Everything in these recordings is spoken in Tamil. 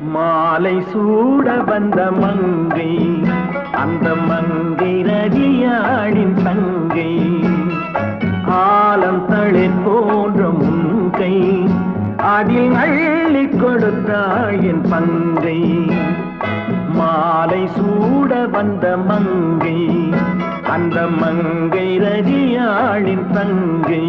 மாலை சூட வந்த மங்கை அந்த மங்கை ரதியாளின் தங்கை ஆலம் தளிர் போன்ற முன்கை அதில் அள்ளி கொடுத்தாள் என் பங்கை மாலை சூட வந்த மங்கை அந்த மங்கை ரதியாளின் தங்கை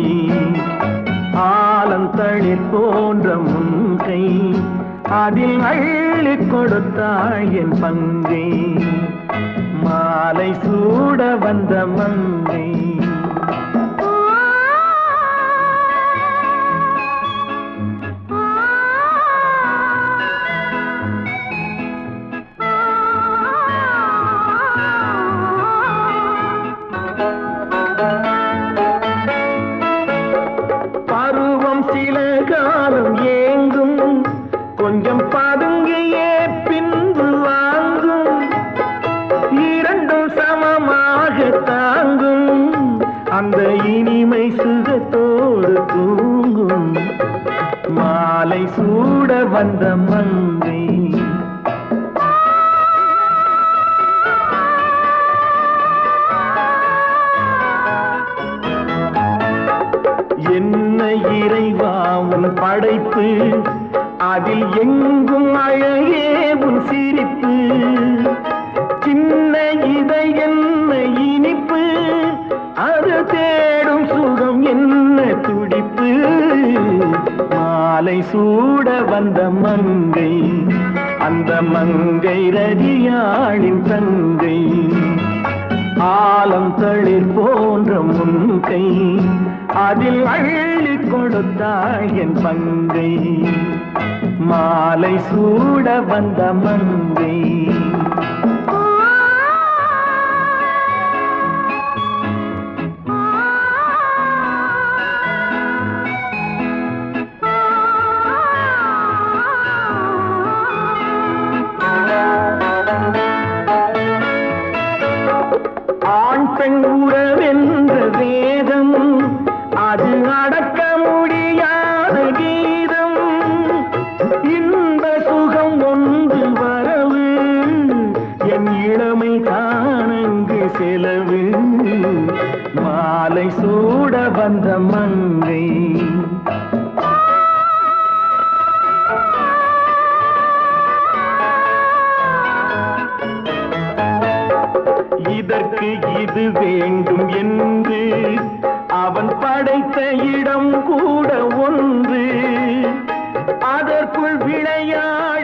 ஆலந்தளிர் போன்ற முன்கை அதில் அள்ளி கொடுத்தாள் என் பங்கை மாலை சூட வந்த மங்கை பருவம் சில காலம் ஏங்கும் கொஞ்சம் பதுங்கியே பின்பு வாங்கும் இரண்டும் சமமாக தாங்கும் அந்த இனிமை சுகத்தோடு தூங்கும் மாலை சூட வந்த மங்கை என்ன இறைவா உன் படைப்பு அதில் எங்கும் அழகே உன் சிரிப்பு சின்ன இதை என்ன இனிப்பு அது தேடும் சுகம் என்ன துடிப்பு மாலை சூட வந்த மங்கை அந்த மங்கை ரதியாளின் தங்கை ஆலம் தளிர் போன்ற முன்கை அதில் அள்ளி கொடுத்தாள் என் பங்கை மாலை சூட வந்த மங்கை ஆண் பெண் உறவென்ற வேதம் அது அடக்க முடியாத கீதம் இன்ப சுகம் ஒன்று வரவு என் இளமை காணங்கு செலவு மாலை சூட வந்த மங்கை இதற்கு இது வேண்டும் என்று அவன் படைத்த இடம் கூட ஒன்று அதற்குள் விளையாட